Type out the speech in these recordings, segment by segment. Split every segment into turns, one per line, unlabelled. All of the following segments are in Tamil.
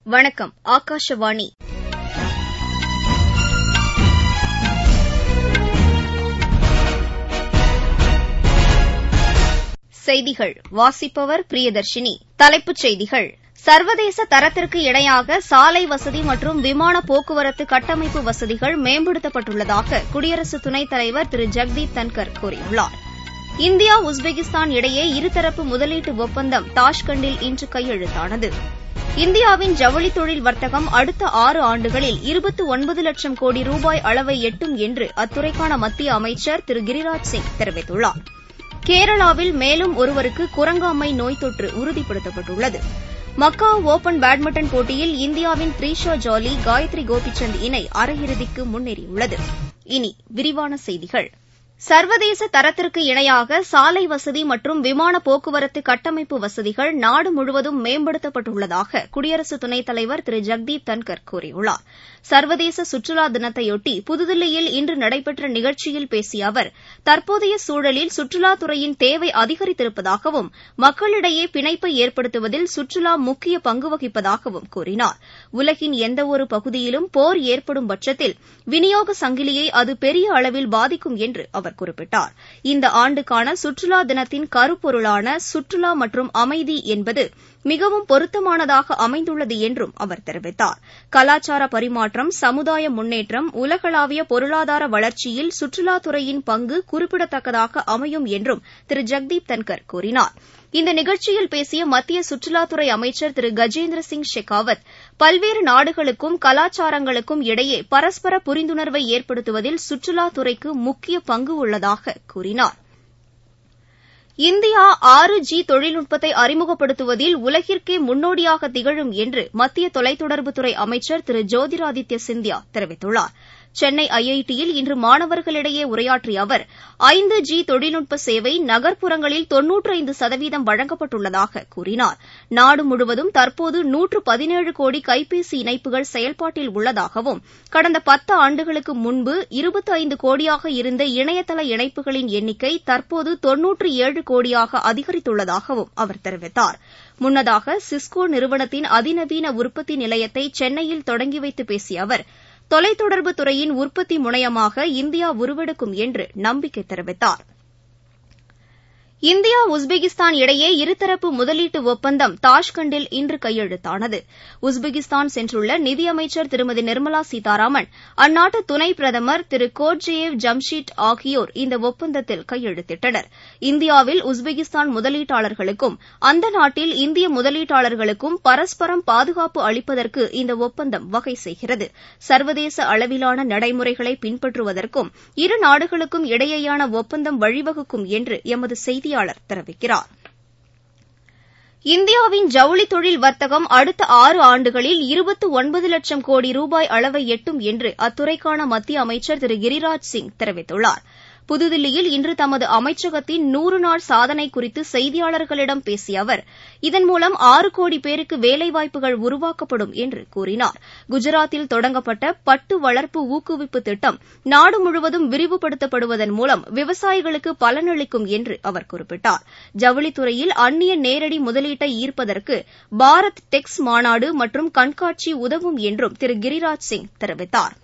வணக்கம் ஆகாஷவாணி செய்திகள் வாசிப்பவர் பிரியதர்ஷினி தலைப்புச் செய்திகள் சர்வதேச தரத்திற்கு இணையாக சாலை வசதி மற்றும் விமான போக்குவரத்து கட்டமைப்பு வசதிகள் மேம்படுத்தப்பட்டுள்ளதாக குடியரசு துணைத் தலைவர் திரு ஜெக்தீப் தன்கர் கூறியுள்ளார் இந்தியா உஸ்பெகிஸ்தான் இடையே இருதரப்பு முதலீட்டு ஒப்பந்தம் தாஷ்கண்டில் இன்று கையெழுத்தானது இந்தியாவின் ஜவுளித் தொழில் வர்த்தகம் அடுத்த ஆறு ஆண்டுகளில் இருபத்து ஒன்பது லட்சம் கோடி ரூபாய் அளவை எட்டும் என்று அத்துறைக்கான மத்திய அமைச்சர் திரு கிரிராஜ் சிங் தெரிவித்துள்ளார் கேரளாவில் மேலும் ஒருவருக்கு குரங்காமை நோய் தொற்று உறுதிப்படுத்தப்பட்டுள்ளது மக்காவ் ஒபன் பேட்மிண்டன் போட்டியில் இந்தியாவின் த்ரிஷா ஜாலி காயத்ரி கோபிசந்த் இணை அரையிறுதிக்கு முன்னேறியுள்ளது இனி விரிவான செய்திகள் சர்வதேச தரத்திற்கு இணையாக சாலை வசதி மற்றும் விமான போக்குவரத்து கட்டமைப்பு வசதிகள் நாடு முழுவதும் மேம்படுத்தப்பட்டுள்ளதாக குடியரசு துணைத் தலைவர் திரு ஜெக்தீப் தன்கர் கூறியுள்ளார் சர்வதேச சுற்றுலா தினத்தையொட்டி புதுதில்லியில் இன்று நடைபெற்ற நிகழ்ச்சியில் பேசிய அவர் தற்போதைய சூழலில் சுற்றுலாத்துறையின் தேவை அதிகரித்திருப்பதாகவும் மக்களிடையே பிணைப்பை ஏற்படுத்துவதில் சுற்றுலா முக்கிய பங்கு வகிப்பதாகவும் கூறினார் உலகின் எந்தவொரு பகுதியிலும் போர் ஏற்படும் பட்சத்தில் விநியோக சங்கிலியை அது பெரிய அளவில் பாதிக்கும் என்று அவர் குறிப்பிட்டார் இந்த ஆண்டுக்கான சுற்றுலா தினத்தின் கருப்பொருளான சுற்றுலா மற்றும் அமைதி என்பது மிகவும் பொருத்தமானதாக அமைந்துள்ளது என்றும் அவர் தெரிவித்தார் கலாச்சார பரிமாற்றம் சமுதாய முன்னேற்றம் உலகளாவிய பொருளாதார வளர்ச்சியில் சுற்றுலாத்துறையின் பங்கு குறிப்பிடத்தக்கதாக அமையும் என்றும் திரு ஜெக்தீப் தன்கர் கூறினார் இந்த நிகழ்ச்சியில் பேசிய மத்திய சுற்றுலாத்துறை அமைச்சர் திரு கஜேந்திர சிங் ஷெகாவத் பல்வேறு நாடுகளுக்கும் கலாச்சாரங்களுக்கும் இடையே பரஸ்பர புரிந்துணர்வை ஏற்படுத்துவதில் சுற்றுலாத்துறைக்கு முக்கிய பங்கு உள்ளதாக கூறினார் இந்தியா ஆறு ஜி தொழில்நுட்பத்தை அறிமுகப்படுத்துவதில் உலகிற்கே முன்னோடியாக திகழும் என்று மத்திய தொலைத்தொடர்புத்துறை அமைச்சர் திரு ஜோதிராதித்ய சிந்தியா தெரிவித்துள்ளார் சென்னை ஐஐடியில் இன்று மாணவர்களிடையே உரையாற்றிய அவர் ஐந்து ஜி தொழில்நுட்ப சேவை நகர்ப்புறங்களில் தொன்னூற்றைந்து சதவீதம் வழங்கப்பட்டுள்ளதாக கூறினார் நாடு முழுவதும் தற்போது நூற்று பதினேழு கோடி கைபேசி இணைப்புகள் செயல்பாட்டில் உள்ளதாகவும் கடந்த பத்து ஆண்டுகளுக்கு முன்பு இருபத்தி ஐந்து கோடியாக இருந்த இணையதள இணைப்புகளின் எண்ணிக்கை தற்போது தொன்னூற்று ஏழு கோடியாக அதிகரித்துள்ளதாகவும் அவர் தெரிவித்தார் முன்னதாக சிஸ்கோ நிறுவனத்தின் அதிநவீன உற்பத்தி நிலையத்தை சென்னையில் தொடங்கி வைத்து பேசிய அவர் தொலைத்தொடர்புத் துறையின் உற்பத்தி முனையமாக இந்தியா உருவெடுக்கும் என்று நம்பிக்கை தெரிவித்தார் இந்தியா உஸ்பெகிஸ்தான் இடையே இருதரப்பு முதலீட்டு ஒப்பந்தம் தாஷ்கண்டில் இன்று கையெழுத்தானது உஸ்பெகிஸ்தான் சென்றுள்ள நிதியமைச்சர் திருமதி நிர்மலா சீதாராமன் அந்நாட்டு துணை பிரதமர் திரு கோட்ஜேயேவ் ஜம்ஷீட் ஆகியோர் இந்த ஒப்பந்தத்தில் கையெழுத்திட்டனர் இந்தியாவில் உஸ்பெகிஸ்தான் முதலீட்டாளர்களுக்கும் அந்த நாட்டில் இந்திய முதலீட்டாளர்களுக்கும் பரஸ்பரம் பாதுகாப்பு அளிப்பதற்கு இந்த ஒப்பந்தம் வகை செய்கிறது சர்வதேச அளவிலான நடைமுறைகளை பின்பற்றுவதற்கும் இரு நாடுகளுக்கும் இடையேயான ஒப்பந்தம் வழிவகுக்கும் என்று எமது செய்தியாளர் தெரிவிக்கிறார் இந்தியாவின் ஜவுளித் தொழில் வர்த்தகம் அடுத்த ஆறு ஆண்டுகளில் இருபத்து ஒன்பது லட்சம் கோடி ரூபாய் அளவை எட்டும் என்று அத்துறைக்கான மத்திய அமைச்சர் திரு கிரிராஜ் சிங் தெரிவித்துள்ளார் புதுதில்லியில் இன்று தமது அமைச்சகத்தின் நூறு நாள் சாதனை குறித்து செய்தியாளர்களிடம் பேசிய அவர் இதன் மூலம் ஆறு கோடி பேருக்கு வேலைவாய்ப்புகள் உருவாக்கப்படும் என்று கூறினார் குஜராத்தில் தொடங்கப்பட்ட பட்டு வளர்ப்பு ஊக்குவிப்பு திட்டம் நாடு முழுவதும் விரிவுபடுத்தப்படுவதன் மூலம் விவசாயிகளுக்கு பலனளிக்கும் என்று அவர் குறிப்பிட்டார் ஜவுளித்துறையில் அந்நிய நேரடி முதலீட்டை ஈர்ப்பதற்கு பாரத் டெக்ஸ் மாநாடு மற்றும் கண்காட்சி உதவும் என்றும் திரு கிரிராஜ் சிங் தெரிவித்தார்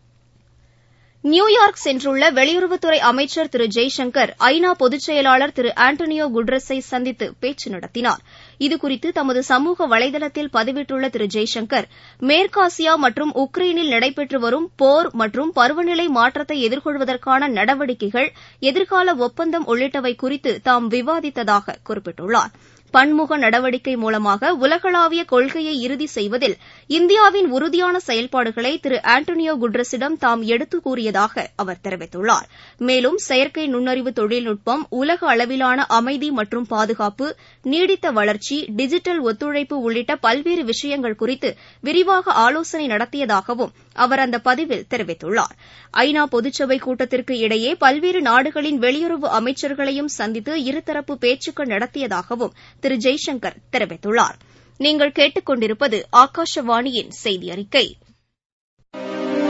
நியூயார்க் சென்றுள்ள வெளியுறவுத்துறை அமைச்சர் திரு ஜெய்சங்கர் ஐநா பொதுச் செயலாளர் திரு ஆண்டனியோ குட்ரஸை சந்தித்து பேச்சு நடத்தினார் இதுகுறித்து தமது சமூக வலைதளத்தில் பதிவிட்டுள்ள திரு ஜெய்சங்கர் மேற்காசியா மற்றும் உக்ரைனில் நடைபெற்று வரும் போர் மற்றும் பருவநிலை மாற்றத்தை எதிர்கொள்வதற்கான நடவடிக்கைகள் எதிர்கால ஒப்பந்தம் உள்ளிட்டவை குறித்து தாம் விவாதித்ததாக குறிப்பிட்டுள்ளார் பன்முக நடவடிக்கை மூலமாக உலகளாவிய கொள்கையை இறுதி செய்வதில் இந்தியாவின் உறுதியான செயல்பாடுகளை திரு ஆண்டனியோ குட்ரஸிடம் தாம் எடுத்துக் கூறியதாக அவர் தெரிவித்துள்ளார் மேலும் செயற்கை நுண்ணறிவு தொழில்நுட்பம் உலக அளவிலான அமைதி மற்றும் பாதுகாப்பு நீடித்த வளர்ச்சி டிஜிட்டல் ஒத்துழைப்பு உள்ளிட்ட பல்வேறு விஷயங்கள் குறித்து விரிவாக ஆலோசனை நடத்தியதாகவும் அவர் அந்த பதிவில் தெரிவித்துள்ளார் ஐநா பொதுச்சபை கூட்டத்திற்கு இடையே பல்வேறு நாடுகளின் வெளியுறவு அமைச்சர்களையும் சந்தித்து இருதரப்பு பேச்சுக்கள் நடத்தியதாகவும் திரு ஜெய்சங்கர் தெரிவித்துள்ளார் நீங்கள் கேட்டுக் கொண்டிருப்பது ஆகாஷவாணியின் செய்தி அறிக்கை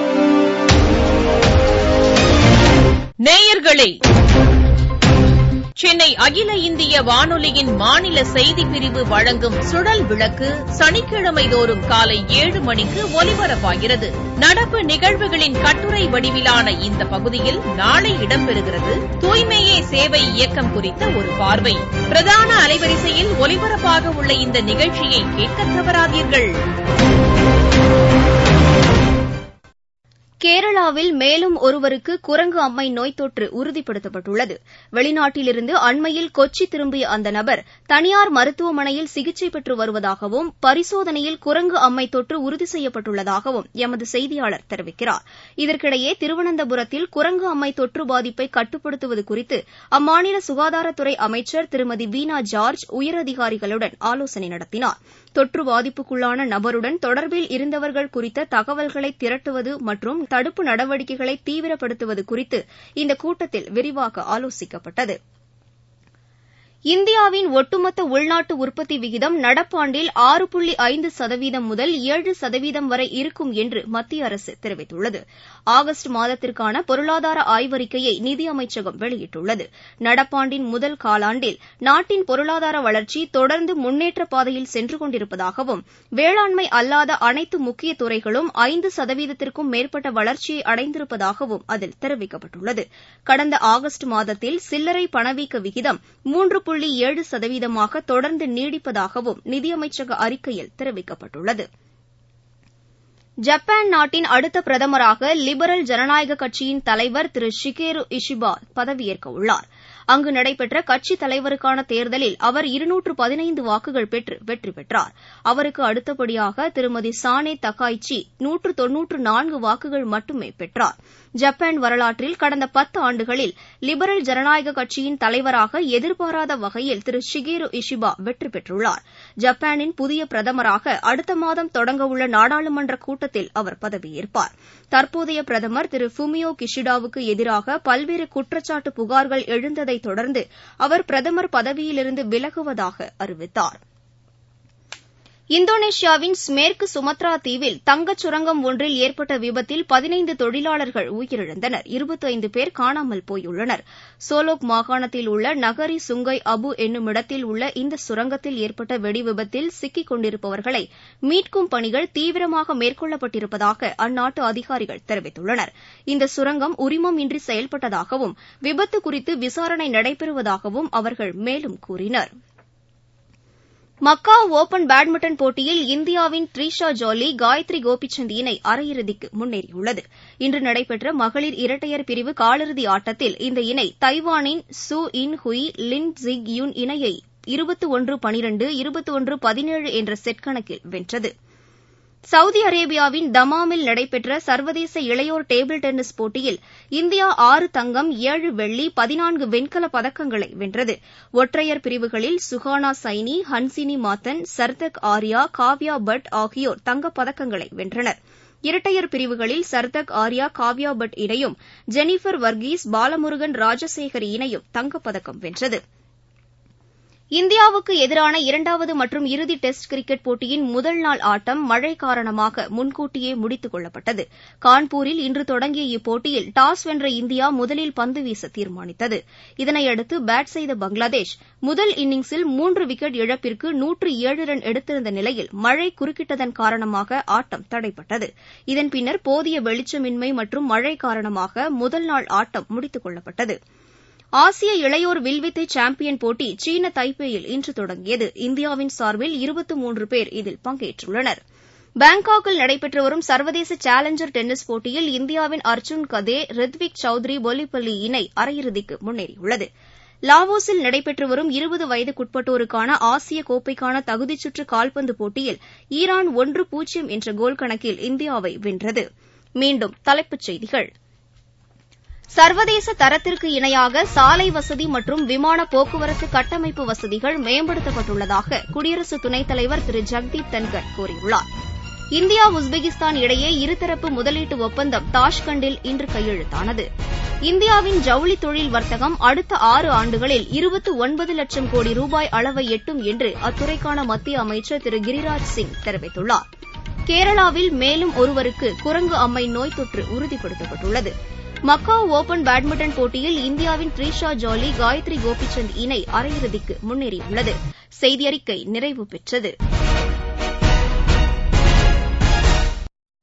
நேயர்களே சென்னை அகில இந்திய வானொலியின் மாநில செய்திப் பிரிவு வழங்கும் சுழல் விளக்கு சனிக்கிழமை தோறும் காலை ஏழு மணிக்கு ஒலிபரப்பாகிறது நடப்பு நிகழ்வுகளின் கட்டுரை வடிவிலான இந்த பகுதியில் நாளை இடம்பெறுகிறது தூய்மையே சேவை இயக்கம் குறித்த ஒரு பார்வை பிரதான அலைவரிசையில் ஒலிபரப்பாக உள்ள இந்த நிகழ்ச்சியை கேட்க தவறாதீர்கள்
கேரளாவில் மேலும் ஒருவருக்கு குரங்கு அம்மை நோய் தொற்று உறுதிப்படுத்தப்பட்டுள்ளது வெளிநாட்டிலிருந்து அண்மையில் கொச்சி திரும்பிய அந்த நபர் தனியார் மருத்துவமனையில் சிகிச்சை பெற்று வருவதாகவும் பரிசோதனையில் குரங்கு அம்மை தொற்று உறுதி செய்யப்பட்டுள்ளதாகவும் எமது செய்தியாளர் தெரிவிக்கிறார் இதற்கிடையே திருவனந்தபுரத்தில் குரங்கு அம்மை தொற்று பாதிப்பை கட்டுப்படுத்துவது குறித்து அம்மாநில சுகாதாரத்துறை அமைச்சர் திருமதி வீனா ஜார்ஜ் உயரதிகாரிகளுடன் ஆலோசனை நடத்தினார் தொற்று பாதிப்புக்குள்ளான நபருடன் தொடர்பில் இருந்தவர்கள் குறித்த தகவல்களை திரட்டுவது மற்றும் தடுப்பு நடவடிக்கைகளை தீவிரப்படுத்துவது குறித்து இந்த கூட்டத்தில் விரிவாக ஆலோசிக்கப்பட்டது இந்தியாவின் ஒட்டுமொத்த உள்நாட்டு உற்பத்தி விகிதம் நடப்பாண்டில் ஆறு புள்ளி ஐந்து சதவீதம் முதல் ஏழு சதவீதம் வரை இருக்கும் என்று மத்திய அரசு தெரிவித்துள்ளது ஆகஸ்ட் மாதத்திற்கான பொருளாதார ஆய்வறிக்கையை நிதி அமைச்சகம் வெளியிட்டுள்ளது நடப்பாண்டின் முதல் காலாண்டில் நாட்டின் பொருளாதார வளர்ச்சி தொடர்ந்து முன்னேற்ற பாதையில் சென்று கொண்டிருப்பதாகவும் வேளாண்மை அல்லாத அனைத்து முக்கிய துறைகளும் ஐந்து சதவீதத்திற்கும் மேற்பட்ட வளர்ச்சியை அடைந்திருப்பதாகவும் அதில் தெரிவிக்கப்பட்டுள்ளது கடந்த ஆகஸ்ட் மாதத்தில் சில்லறை பணவீக்க விகிதம் மூன்று புள்ளி ஏழு சதவீதமாக தொடர்ந்து நீடிப்பதாகவும் நிதியமைச்சக அறிக்கையில் தெரிவிக்கப்பட்டுள்ளது ஜப்பான் நாட்டின் அடுத்த பிரதமராக லிபரல் ஜனநாயக கட்சியின் தலைவர் திரு ஷிகேரு இஷிபா பதவியேற்க உள்ளார் அங்கு நடைபெற்ற கட்சித் தலைவருக்கான தேர்தலில் அவர் இருநூற்று பதினைந்து வாக்குகள் பெற்று வெற்றி பெற்றார் அவருக்கு அடுத்தபடியாக திருமதி சானே தக்காய்ச்சி நூற்று தொன்னூற்று நான்கு வாக்குகள் மட்டுமே பெற்றார் ஜப்பான் வரலாற்றில் கடந்த பத்து ஆண்டுகளில் லிபரல் ஜனநாயக கட்சியின் தலைவராக எதிர்பாராத வகையில் திரு ஷிகேரு இஷிபா வெற்றி பெற்றுள்ளார் ஜப்பானின் புதிய பிரதமராக அடுத்த மாதம் தொடங்கவுள்ள நாடாளுமன்ற கூட்டத்தில் அவர் பதவியேற்பார் தற்போதைய பிரதமர் திரு ஃபுமியோ கிஷிடாவுக்கு எதிராக பல்வேறு குற்றச்சாட்டு புகார்கள் எழுந்ததை தொடர்ந்து அவர் பிரதமர் பதவியிலிருந்து விலகுவதாக அறிவித்தார் இந்தோனேஷியாவின் மேற்கு சுமத்ரா தீவில் தங்கச் சுரங்கம் ஒன்றில் ஏற்பட்ட விபத்தில் பதினைந்து தொழிலாளர்கள் உயிரிழந்தனர் இருபத்தைந்து பேர் காணாமல் போயுள்ளனர் சோலோக் மாகாணத்தில் உள்ள நகரி சுங்கை அபு என்னுமிடத்தில் உள்ள இந்த சுரங்கத்தில் ஏற்பட்ட வெடிவிபத்தில் சிக்கிக் கொண்டிருப்பவர்களை மீட்கும் பணிகள் தீவிரமாக மேற்கொள்ளப்பட்டிருப்பதாக அந்நாட்டு அதிகாரிகள் தெரிவித்துள்ளனர் இந்த சுரங்கம் உரிமம் இன்றி செயல்பட்டதாகவும் விபத்து குறித்து விசாரணை நடைபெறுவதாகவும் அவர்கள் மேலும் கூறினர் மக்காவ் ஒபன் பேட்மிண்டன் போட்டியில் இந்தியாவின் த்ரிஷா ஜாலி காயத்ரி கோபிசந்த் இணை அரையிறுதிக்கு முன்னேறியுள்ளது இன்று நடைபெற்ற மகளிர் இரட்டையர் பிரிவு காலிறுதி ஆட்டத்தில் இந்த இணை தைவானின் சு இன் ஹுய் லின் ஜிக் யுன் இணையை இருபத்து ஒன்று பனிரண்டு இருபத்து ஒன்று பதினேழு என்ற செட் கணக்கில் வென்றது சவுதி அரேபியாவின் தமாமில் நடைபெற்ற சர்வதேச இளையோர் டேபிள் டென்னிஸ் போட்டியில் இந்தியா ஆறு தங்கம் ஏழு வெள்ளி பதினான்கு வெண்கலப் பதக்கங்களை வென்றது ஒற்றையர் பிரிவுகளில் சுகானா சைனி ஹன்சினி மாத்தன் சர்தக் ஆர்யா காவ்யா பட் ஆகியோர் தங்கப் பதக்கங்களை வென்றனர் இரட்டையர் பிரிவுகளில் சர்தக் ஆர்யா காவ்யா பட் இணையும் ஜெனிஃபர் வர்கீஸ் பாலமுருகன் ராஜசேகர் இணையும் தங்கப்பதக்கம் வென்றது இந்தியாவுக்கு எதிரான இரண்டாவது மற்றும் இறுதி டெஸ்ட் கிரிக்கெட் போட்டியின் முதல் நாள் ஆட்டம் மழை காரணமாக முன்கூட்டியே முடித்துக் கொள்ளப்பட்டது கான்பூரில் இன்று தொடங்கிய இப்போட்டியில் டாஸ் வென்ற இந்தியா முதலில் பந்து வீச தீர்மானித்தது இதனையடுத்து பேட் செய்த பங்களாதேஷ் முதல் இன்னிங்ஸில் மூன்று விக்கெட் இழப்பிற்கு நூற்று ஏழு ரன் எடுத்திருந்த நிலையில் மழை குறுக்கிட்டதன் காரணமாக ஆட்டம் தடைப்பட்டது இதன் பின்னர் போதிய வெளிச்சமின்மை மற்றும் மழை காரணமாக முதல் நாள் ஆட்டம் முடித்துக் கொள்ளப்பட்டது ஆசிய இளையோர் வில்வித்தை சாம்பியன் போட்டி சீன தைப்பேயில் இன்று தொடங்கியது இந்தியாவின் சார்பில் இருபத்து மூன்று பேர் இதில் பங்கேற்றுள்ளனர் பாங்காக்கில் நடைபெற்று வரும் சர்வதேச சேலஞ்சர் டென்னிஸ் போட்டியில் இந்தியாவின் அர்ஜுன் கதே ரித்விக் சௌத்ரி பொலிப்பள்ளி இணை அரையிறுதிக்கு முன்னேறியுள்ளது லாவோஸில் நடைபெற்று வரும் இருபது வயதுக்குட்பட்டோருக்கான ஆசிய கோப்பைக்கான தகுதிச்சுற்று கால்பந்து போட்டியில் ஈரான் ஒன்று பூஜ்ஜியம் என்ற கோல் கணக்கில் இந்தியாவை வென்றது மீண்டும் தலைப்புச் செய்திகள் சர்வதேச தரத்திற்கு இணையாக சாலை வசதி மற்றும் விமான போக்குவரத்து கட்டமைப்பு வசதிகள் மேம்படுத்தப்பட்டுள்ளதாக குடியரசு துணைத் தலைவர் திரு ஜெக்தீப் தன்கர் கூறியுள்ளார் இந்தியா உஸ்பெகிஸ்தான் இடையே இருதரப்பு முதலீட்டு ஒப்பந்தம் தாஷ்கண்டில் இன்று கையெழுத்தானது இந்தியாவின் ஜவுளி தொழில் வர்த்தகம் அடுத்த ஆறு ஆண்டுகளில் இருபத்து ஒன்பது லட்சம் கோடி ரூபாய் அளவை எட்டும் என்று அத்துறைக்கான மத்திய அமைச்சர் திரு கிரிராஜ் சிங் தெரிவித்துள்ளார் கேரளாவில் மேலும் ஒருவருக்கு குரங்கு அம்மை நோய் தொற்று உறுதிப்படுத்தப்பட்டுள்ளது மக்காவ் ஒபன் பேட்மிண்டன் போட்டியில் இந்தியாவின் த்ரிஷா ஜாலி காயத்ரி கோபிசந்த் இணை அரையிறுதிக்கு முன்னேறியுள்ளது செய்தியறிக்கை நிறைவு பெற்றது